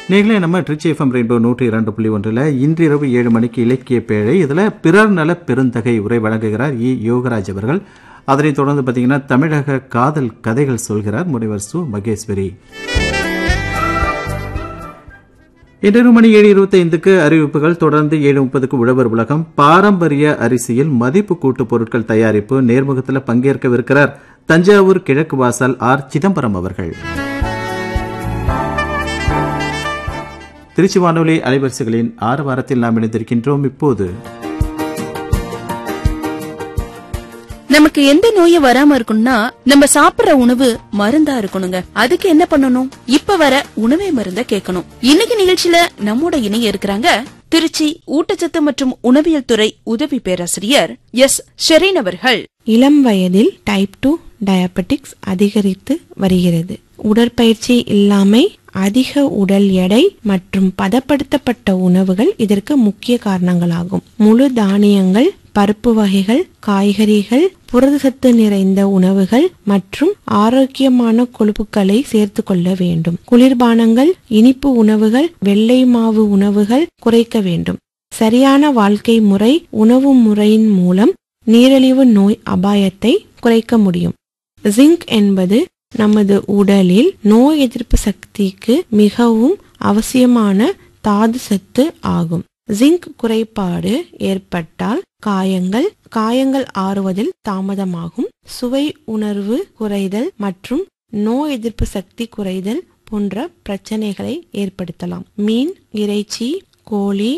நீங்களே நம்ம Trichy FM rainbow நூற்றி இரண்டு புள்ளி ஒன்றில் இன்றிரவு ஏழு மணிக்கு இலக்கிய பேழை இதில் பிறர் நல பெருந்தகை உரை வழங்குகிறார் இ யோகராஜ் அவர்கள் அதனைத் தொடர்ந்து பார்த்தீங்கன்னா தமிழக காதல் கதைகள் சொல்கிறார் முனைவர் சு மகேஸ்வரி இன்றிரவு மணி ஏழு இருபத்தி ஐந்துக்கு அறிவிப்புகள் தொடர்ந்து ஏழு முப்பதுக்கு உழவர் உலகம் பாரம்பரிய அரிசியில் மதிப்பு கூட்டு பொருட்கள் தயாரிப்பு நேர்முகத்தில் பங்கேற்கவிருக்கிறார் தஞ்சாவூர் கிழக்கு வாசல் ஆர் சிதம்பரம் அவர்கள் திருச்சி வானொலி அலைவரிசைகளின் ஆறு வாரத்தில் நாம் இணைந்திருக்கின்றோம் இப்போது நமக்கு எந்த நோயும் வராம இருக்கணும்னா நம்ம சாப்பிடுற உணவு மருந்தா இருக்கணுங்க அதுக்கு என்ன பண்ணணும் இப்ப வர உணவே மருந்த கேட்கணும் இன்னைக்கு நிகழ்ச்சியில நம்மோட இணைய இருக்கிறாங்க திருச்சி ஊட்டச்சத்து மற்றும் உணவியல் துறை உதவி பேராசிரியர் எஸ் ஷெரீன் அவர்கள் இளம் வயதில் டைப் டூ டயபெட்டிக்ஸ் அதிகரித்து வருகிறது உடற்பயிற்சி இல்லாமை அதிக உடல் எடை மற்றும் பதப்படுத்தப்பட்ட உணவுகள் இதற்கு முக்கிய காரணங்களாகும் முழு தானியங்கள் பருப்பு வகைகள் காய்கறிகள் புரதசத்து நிறைந்த உணவுகள் மற்றும் ஆரோக்கியமான கொழுப்புகளை சேர்த்து கொள்ள வேண்டும் குளிர்பானங்கள் இனிப்பு உணவுகள் வெள்ளை மாவு உணவுகள் குறைக்க வேண்டும் சரியான வாழ்க்கை முறை உணவு முறையின் மூலம் நீரிழிவு நோய் அபாயத்தை குறைக்க முடியும் ஜிங்க் என்பது நமது உடலில் நோய் எதிர்ப்பு சக்திக்கு மிகவும் அவசியமான தாது சத்து ஆகும் ஜிங்க் குறைபாடு ஏற்பட்டால் காயங்கள் காயங்கள் ஆறுவதில் தாமதமாகும் சுவை உணர்வு குறைதல் மற்றும் நோய் எதிர்ப்பு சக்தி குறைதல் போன்ற பிரச்சனைகளை ஏற்படுத்தலாம் மீன் இறைச்சி கோழி